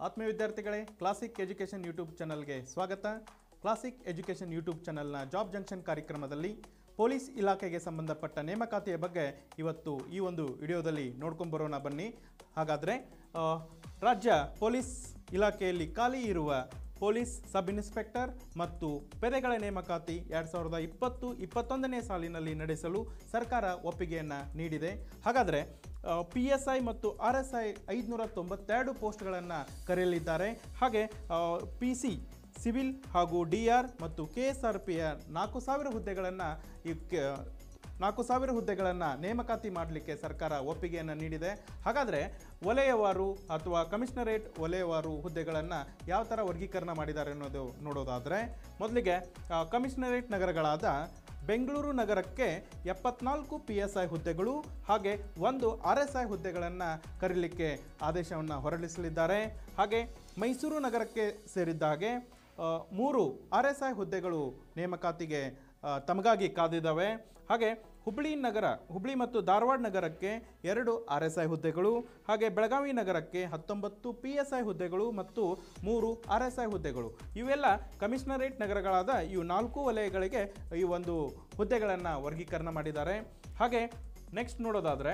ಆತ್ಮೀಯ ವಿದ್ಯಾರ್ಥಿಗಳೇ classic education YouTube ಚಾನಲ್ಗೆ ಸ್ವಾಗತ ಕ್ಲಾಸಿಕ್ ಎಜುಕೇಷನ್ ಯೂಟ್ಯೂಬ್ ಚಾನಲ್ನ ಜಾಬ್ ಜಂಕ್ಷನ್ ಕಾರ್ಯಕ್ರಮದಲ್ಲಿ ಪೊಲೀಸ್ ಇಲಾಖೆಗೆ ಸಂಬಂಧಪಟ್ಟ ನೇಮಕಾತಿಯ ಬಗ್ಗೆ ಇವತ್ತು ಈ ಒಂದು ವಿಡಿಯೋದಲ್ಲಿ ನೋಡ್ಕೊಂಬರೋಣ ಬನ್ನಿ ಹಾಗಾದರೆ ಆ, ರಾಜ್ಯ ಪೊಲೀಸ್ ಇಲಾಖೆಯಲ್ಲಿ ಖಾಲಿ ಇರುವ ಪೊಲೀಸ್ ಸಬ್ ಇನ್ಸ್ಪೆಕ್ಟರ್ ಮತ್ತು ಪೆದೆಗಳ ನೇಮಕಾತಿ ಎರಡು ಸಾವಿರದ ಇಪ್ಪತ್ತು ಇಪ್ಪತ್ತೊಂದನೇ ಸಾಲಿನಲ್ಲಿ ನಡೆಸಲು ಸರ್ಕಾರ ಒಪ್ಪಿಗೆಯನ್ನು ನೀಡಿದೆ ಹಾಗಾದರೆ ಪಿ ಎಸ್ ಐ ಮತ್ತು ಆರ್ ಎಸ್ ಐ ಐದುನೂರ ತೊಂಬತ್ತೆರಡು ಪೋಸ್ಟ್ಗಳನ್ನು ಕರೆಯಲಿದ್ದಾರೆ ಹಾಗೆ ಪಿ ಸಿ ಸಿವಿಲ್ ಹಾಗೂ ಡಿ ಆರ್ ಮತ್ತು ಕೆ ಎಸ್ ಆರ್ ಪಿಯ ನಾಲ್ಕು ಸಾವಿರ ಹುದ್ದೆಗಳನ್ನು ಈ ಕೆ- ನಾಲ್ಕು ಸಾವಿರ ಹುದ್ದೆಗಳನ್ನು ನೇಮಕಾತಿ ಮಾಡಲಿಕ್ಕೆ ಸರ್ಕಾರ ಒಪ್ಪಿಗೆಯನ್ನು ನೀಡಿದೆ ಹಾಗಾದರೆ ವಲಯವಾರು ಅಥವಾ ಕಮಿಷನರೇಟ್ ವಲಯವಾರು ಹುದ್ದೆಗಳನ್ನು ಯಾವ ಥರ ವರ್ಗೀಕರಣ ಮಾಡಿದ್ದಾರೆ ಅನ್ನೋದು ನೋಡೋದಾದರೆ ಮೊದಲಿಗೆ ಆ, ಕಮಿಷನರೇಟ್ ನಗರಗಳಾದ ಬೆಂಗಳೂರು ನಗರಕ್ಕೆ ಎಪ್ಪತ್ನಾಲ್ಕು ಪಿ ಎಸ್ ಐ ಹುದ್ದೆಗಳು ಹಾಗೆ ಒಂದು ಆರ್ ಎಸ್ ಐ ಹುದ್ದೆಗಳನ್ನು ಕರೀಲಿಕ್ಕೆ ಆದೇಶವನ್ನು ಹೊರಡಿಸಲಿದ್ದಾರೆ ಹಾಗೆ ಮೈಸೂರು ನಗರಕ್ಕೆ ಸೇರಿದ್ದ ಹಾಗೆ ಆ, ಮೂರು ಆರ್ ಎಸ್ ಐ ಹುದ್ದೆಗಳು ನೇಮಕಾತಿಗೆ ಆ, ತಮಗಾಗಿ ಕಾದಿದ್ದಾವೆ ಹಾಗೆ ಹುಬ್ಳಿ ನಗರ ಹುಬ್ಳಿ ಮತ್ತು ಧಾರವಾಡ ನಗರಕ್ಕೆ ಎರಡು ಆರ್ ಎಸ್ ಐ ಹುದ್ದೆಗಳು ಹಾಗೆ ಬೆಳಗಾವಿ ನಗರಕ್ಕೆ ಹತ್ತೊಂಬತ್ತು ಪಿ ಎಸ್ ಐ ಹುದ್ದೆಗಳು ಮತ್ತು ಮೂರು ಆರ್ ಎಸ್ ಐ ಹುದ್ದೆಗಳು ಇವೆಲ್ಲ ಕಮಿಷನರೇಟ್ ನಗರಗಳಾದ ಇವು ನಾಲ್ಕು ವಲಯಗಳಿಗೆ ಈ ಒಂದು ಹುದ್ದೆಗಳನ್ನು ವರ್ಗೀಕರಣ ಮಾಡಿದ್ದಾರೆ ಹಾಗೆ ನೆಕ್ಸ್ಟ್ ನೋಡೋದಾದರೆ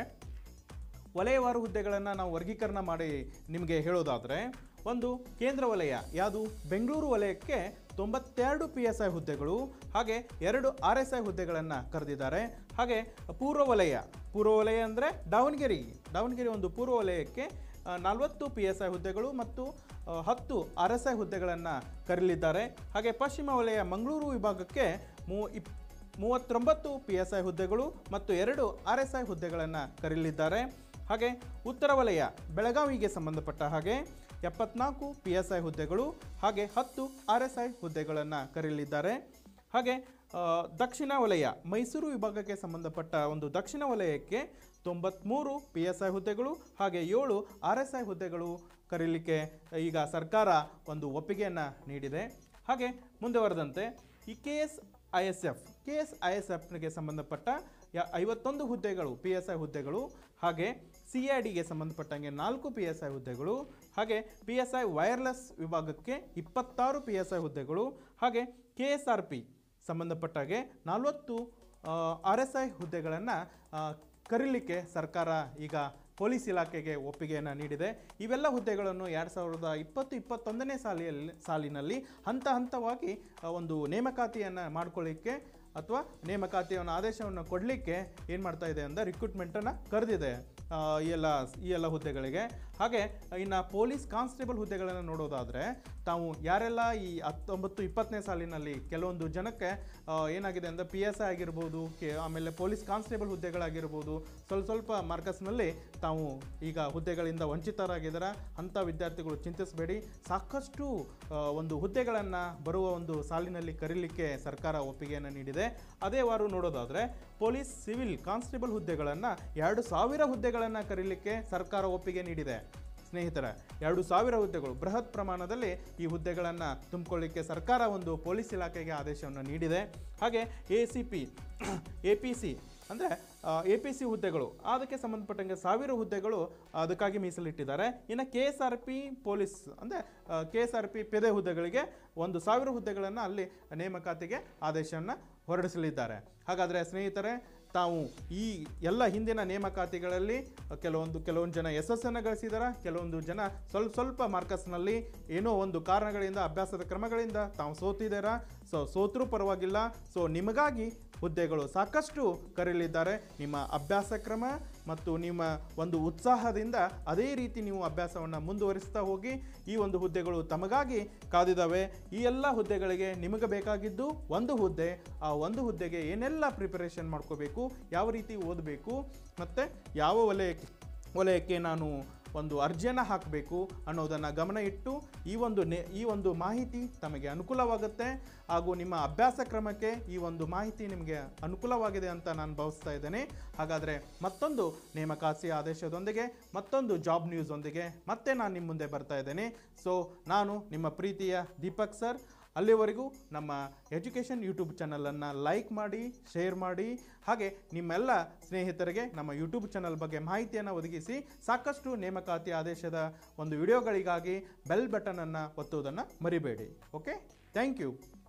ವಲಯವಾರು ಹುದ್ದೆಗಳನ್ನು ನಾವು ವರ್ಗೀಕರಣ ಮಾಡಿ ನಿಮಗೆ ಹೇಳೋದಾದರೆ ಒಂದು ಕೇಂದ್ರ ವಲಯ ಯಾವುದು ಬೆಂಗಳೂರು ವಲಯಕ್ಕೆ ತೊಂಬತ್ತೆರಡು ಪಿ ಎಸ್ ಐ ಹುದ್ದೆಗಳು ಹಾಗೆ ಎರಡು ಆರ್ ಎಸ್ ಐ ಹುದ್ದೆಗಳನ್ನು ಕರೆದಿದ್ದಾರೆ ಹಾಗೆ ಪೂರ್ವ ವಲಯ ಪೂರ್ವ ವಲಯ ಅಂದರೆ ದಾವಣಗೆರೆ ದಾವಣಗೆರೆ ಒಂದು ಪೂರ್ವ ವಲಯಕ್ಕೆ ನಲವತ್ತು ಪಿ ಎಸ್ ಐ ಹುದ್ದೆಗಳು ಮತ್ತು ಆ, ಹತ್ತು ಆರ್ ಎಸ್ ಐ ಹುದ್ದೆಗಳನ್ನು ಕರೆಯಲಿದ್ದಾರೆ ಹಾಗೆ ಪಶ್ಚಿಮ ವಲಯ ಮಂಗಳೂರು ವಿಭಾಗಕ್ಕೆ ಮೂ ಇಪ್ ಮೂವತ್ತೊಂಬತ್ತು ಪಿ ಎಸ್ ಐ ಹುದ್ದೆಗಳು ಮತ್ತು ಎರಡು ಆರ್ ಎಸ್ ಐ ಹುದ್ದೆಗಳನ್ನು ಕರೆಯಲಿದ್ದಾರೆ ಹಾಗೆ ಉತ್ತರ ವಲಯ ಬೆಳಗಾವಿಗೆ ಸಂಬಂಧಪಟ್ಟ ಹಾಗೆ ಎಪ್ಪತ್ನಾಲ್ಕು ಪಿ ಎಸ್ ಐ ಹುದ್ದೆಗಳು ಹಾಗೆ ಹತ್ತು ಆರ್ ಎಸ್ ಐ ಹುದ್ದೆಗಳನ್ನು ಕರೆಯಲಿದ್ದಾರೆ ಹಾಗೆ ಆ, ದಕ್ಷಿಣ ವಲಯ ಮೈಸೂರು ವಿಭಾಗಕ್ಕೆ ಸಂಬಂಧಪಟ್ಟ ಒಂದು ದಕ್ಷಿಣ ವಲಯಕ್ಕೆ ತೊಂಬತ್ತ್ಮೂರು ಪಿ ಎಸ್ ಐ ಹುದ್ದೆಗಳು ಹಾಗೆ ಏಳು ಆರ್ ಎಸ್ ಐ ಹುದ್ದೆಗಳು ಕರೀಲಿಕ್ಕೆ ಈಗ ಸರ್ಕಾರ ಒಂದು ಒಪ್ಪಿಗೆಯನ್ನು ನೀಡಿದೆ ಹಾಗೆ ಮುಂದುವರೆದಂತೆ ಈ K S I S F K S I S ಎಫ್ಗೆ ಸಂಬಂಧಪಟ್ಟ ಯ ಐವತ್ತೊಂದು ಹುದ್ದೆಗಳು ಪಿ ಎಸ್ ಐ ಹುದ್ದೆಗಳು ಹಾಗೆ ಸಿ ಐ ಡಿಗೆ ಸಂಬಂಧಪಟ್ಟಂಗೆ ನಾಲ್ಕು ಪಿ ಎಸ್ ಐ ಹುದ್ದೆಗಳು ಹಾಗೆ ಪಿ ಎಸ್ ಐ ವೈರ್ಲೆಸ್ ವಿಭಾಗಕ್ಕೆ ಇಪ್ಪತ್ತಾರು ಪಿ ಎಸ್ ಐ ಹುದ್ದೆಗಳು ಹಾಗೆ ಕೆ ಎಸ್ ಆರ್ ಪಿ ಸಂಬಂಧಪಟ್ಟಾಗೆ ನಲವತ್ತು ಆರ್ ಎಸ್ ಐ ಹುದ್ದೆಗಳನ್ನು ಕರೀಲಿಕ್ಕೆ ಸರ್ಕಾರ ಈಗ ಪೊಲೀಸ್ ಇಲಾಖೆಗೆ ಒಪ್ಪಿಗೆಯನ್ನು ನೀಡಿದೆ ಇವೆಲ್ಲ ಹುದ್ದೆಗಳನ್ನು ಎರಡು ಸಾವಿರದ ಇಪ್ಪತ್ತು ಇಪ್ಪತ್ತೊಂದನೇ ಸಾಲಿಯಲ್ಲಿ ಸಾಲಿನಲ್ಲಿ ಹಂತ ಹಂತವಾಗಿ ಆ, ಒಂದು ನೇಮಕಾತಿಯನ್ನು ಮಾಡ್ಕೊಳ್ಳಿಕ್ಕೆ ಅಥವಾ ನೇಮಕಾತಿಯನ್ನು ಆದೇಶವನ್ನು ಕೊಡಲಿಕ್ಕೆ ಏನು ಮಾಡ್ತಾ ಇದೆ ಅಂದರೆ ರಿಕ್ರೂಟ್ಮೆಂಟನ್ನು ಕರೆದಿದೆ ಆ, ಈ ಎಲ್ಲ ಈ ಎಲ್ಲ ಹುದ್ದೆಗಳಿಗೆ ಹಾಗೆ ಇನ್ನು ಪೊಲೀಸ್ ಕಾನ್ಸ್ಟೇಬಲ್ ಹುದ್ದೆಗಳನ್ನು ನೋಡೋದಾದರೆ ತಾವು ಯಾರೆಲ್ಲ ಈ ಹತ್ತೊಂಬತ್ತು ಇಪ್ಪತ್ತನೇ ಸಾಲಿನಲ್ಲಿ ಕೆಲವೊಂದು ಜನಕ್ಕೆ ಆ, ಏನಾಗಿದೆ ಅಂದರೆ ಪಿ ಎಸ್ ಐ ಆಗಿರ್ಬೋದು ಕೆ ಆಮೇಲೆ ಪೊಲೀಸ್ ಕಾನ್ಸ್ಟೇಬಲ್ ಹುದ್ದೆಗಳಾಗಿರ್ಬೋದು ಸ್ವಲ್ಪ ಸ್ವಲ್ಪ ಮಾರ್ಕಸ್ನಲ್ಲಿ ತಾವು ಈಗ ಹುದ್ದೆಗಳಿಂದ ವಂಚಿತರಾಗಿದ್ದಾರೆ ಅಂಥ ವಿದ್ಯಾರ್ಥಿಗಳು ಚಿಂತಿಸಬೇಡಿ ಸಾಕಷ್ಟು ಆ, ಒಂದು ಹುದ್ದೆಗಳನ್ನು ಬರುವ ಒಂದು ಸಾಲಿನಲ್ಲಿ ಕರೀಲಿಕ್ಕೆ ಸರ್ಕಾರ ಒಪ್ಪಿಗೆಯನ್ನು ನೀಡಿದೆ ಅದೇ ವಾರ ನೋಡೋದಾದರೆ ಪೊಲೀಸ್ ಸಿವಿಲ್ ಕಾನ್ಸ್ಟೇಬಲ್ ಹುದ್ದೆಗಳನ್ನು ಎರಡು ಸಾವಿರ ಹುದ್ದೆಗಳನ್ನು ಕರೀಲಿಕ್ಕೆ ಸರ್ಕಾರ ಒಪ್ಪಿಗೆ ನೀಡಿದೆ ಸ್ನೇಹಿತರೆ ಎರಡು ಸಾವಿರ ಹುದ್ದೆಗಳು ಬೃಹತ್ ಪ್ರಮಾಣದಲ್ಲಿ ಈ ಹುದ್ದೆಗಳನ್ನು ತುಂಬಿಕೊಳ್ಳಿಕ್ಕೆ ಸರ್ಕಾರ ಒಂದು ಪೊಲೀಸ್ ಇಲಾಖೆಗೆ ಆದೇಶವನ್ನು ನೀಡಿದೆ ಹಾಗೆ A C P A P C ಅಂದರೆ ಎ ಪಿ ಸಿ ಹುದ್ದೆಗಳು ಅದಕ್ಕೆ ಸಂಬಂಧಪಟ್ಟಂಗೆ ಸಾವಿರ ಹುದ್ದೆಗಳು ಅದಕ್ಕಾಗಿ ಮೀಸಲಿಟ್ಟಿದ್ದಾರೆ ಇನ್ನು K S R P police ಅಂದರೆ ಕೆ ಎಸ್ ಆರ್ ಪಿ ಪೆದೆ ಹುದ್ದೆಗಳಿಗೆ ಒಂದು ಸಾವಿರ ಹುದ್ದೆಗಳನ್ನು ಅಲ್ಲಿ ನೇಮಕಾತಿಗೆ ಆದೇಶವನ್ನು ಹೊರಡಿಸಲಿದ್ದಾರೆ ಹಾಗಾದರೆ ಸ್ನೇಹಿತರೆ ತಾವು ಈ ಎಲ್ಲ ಹಿಂದಿನ ನೇಮಕಾತಿಗಳಲ್ಲಿ ಕೆಲವೊಂದು ಕೆಲವೊಂದು ಜನ ಯಶಸ್ಸನ್ನು ಗಳಿಸಿದ್ದಾರೆ ಕೆಲವೊಂದು ಜನ ಸ್ವಲ್ಪ ಸ್ವಲ್ಪ ಮಾರ್ಕಸ್ನಲ್ಲಿ ಏನೋ ಒಂದು ಕಾರಣಗಳಿಂದ ಅಭ್ಯಾಸದ ಕ್ರಮಗಳಿಂದ ತಾವು ಸೋತಿದ್ದೀರಾ ಸೊ ಸೋತರೂ ಪರವಾಗಿಲ್ಲ ಸೊ ನಿಮಗಾಗಿ ಹುದ್ದೆಗಳು ಸಾಕಷ್ಟು ಕರೀಲಿದ್ದಾರೆ ನಿಮ್ಮ ಅಭ್ಯಾಸ ಕ್ರಮ ಮತ್ತು ನಿಮ್ಮ ಒಂದು ಉತ್ಸಾಹದಿಂದ ಅದೇ ರೀತಿ ನೀವು ಅಭ್ಯಾಸವನ್ನು ಮುಂದುವರಿಸ್ತಾ ಹೋಗಿ ಈ ಒಂದು ಹುದ್ದೆಗಳು ತಮಗಾಗಿ ಕಾದಿದ್ದಾವೆ ಈ ಎಲ್ಲ ಹುದ್ದೆಗಳಿಗೆ ನಿಮಗೆ ಬೇಕಾಗಿದ್ದು ಒಂದು ಹುದ್ದೆ ಆ ಒಂದು ಹುದ್ದೆಗೆ ಏನೆಲ್ಲ ಪ್ರಿಪರೇಷನ್ ಮಾಡ್ಕೋಬೇಕು ಯಾವ ರೀತಿ ಓದಬೇಕು ಮತ್ತು ಯಾವ ವಲಯಕ್ಕೆ ವಲಯಕ್ಕೆ ನಾನು ಒಂದು ಅರ್ಜಿಯನ್ನು ಹಾಕಬೇಕು ಅನ್ನೋದನ್ನು ಗಮನ ಇಟ್ಟು ಈ ಒಂದು ನೆ ಈ ಒಂದು ಮಾಹಿತಿ ತಮಗೆ ಅನುಕೂಲವಾಗುತ್ತೆ ಹಾಗೂ ನಿಮ್ಮ ಅಭ್ಯಾಸ ಕ್ರಮಕ್ಕೆ ಈ ಒಂದು ಮಾಹಿತಿ ನಿಮಗೆ ಅನುಕೂಲವಾಗಿದೆ ಅಂತ ನಾನು ಭಾವಿಸ್ತಾ ಇದ್ದೇನೆ ಹಾಗಾದರೆ ಮತ್ತೊಂದು ನೇಮಕಾತಿ ಆದೇಶದೊಂದಿಗೆ ಮತ್ತೊಂದು ಜಾಬ್ ನ್ಯೂಸ್ ಒಂದಿಗೆ ಮತ್ತೆ ನಾನು ನಿಮ್ಮ ಮುಂದೆ ಬರ್ತಾ ಇದ್ದೇನೆ ಸೊ ನಾನು ನಿಮ್ಮ ಪ್ರೀತಿಯ ದೀಪಕ್ ಸರ್ ಅಲ್ಲಿವರೆಗೂ ನಮ್ಮ ಎಜುಕೇಷನ್ ಯೂಟ್ಯೂಬ್ ಚಾನಲನ್ನು ಲೈಕ್ ಮಾಡಿ ಶೇರ್ ಮಾಡಿ ಹಾಗೆ ನಿಮ್ಮೆಲ್ಲ ಸ್ನೇಹಿತರಿಗೆ ನಮ್ಮ ಯೂಟ್ಯೂಬ್ ಚಾನಲ್ ಬಗ್ಗೆ ಮಾಹಿತಿಯನ್ನು ಒದಗಿಸಿ ಸಾಕಷ್ಟು ನೇಮಕಾತಿ ಆದೇಶದ ಒಂದು ವಿಡಿಯೋಗಳಿಗಾಗಿ ಬೆಲ್ ಬಟನನ್ನು ಒತ್ತುವುದನ್ನು ಮರಿಬೇಡಿ ಓಕೆ ಥ್ಯಾಂಕ್ ಯು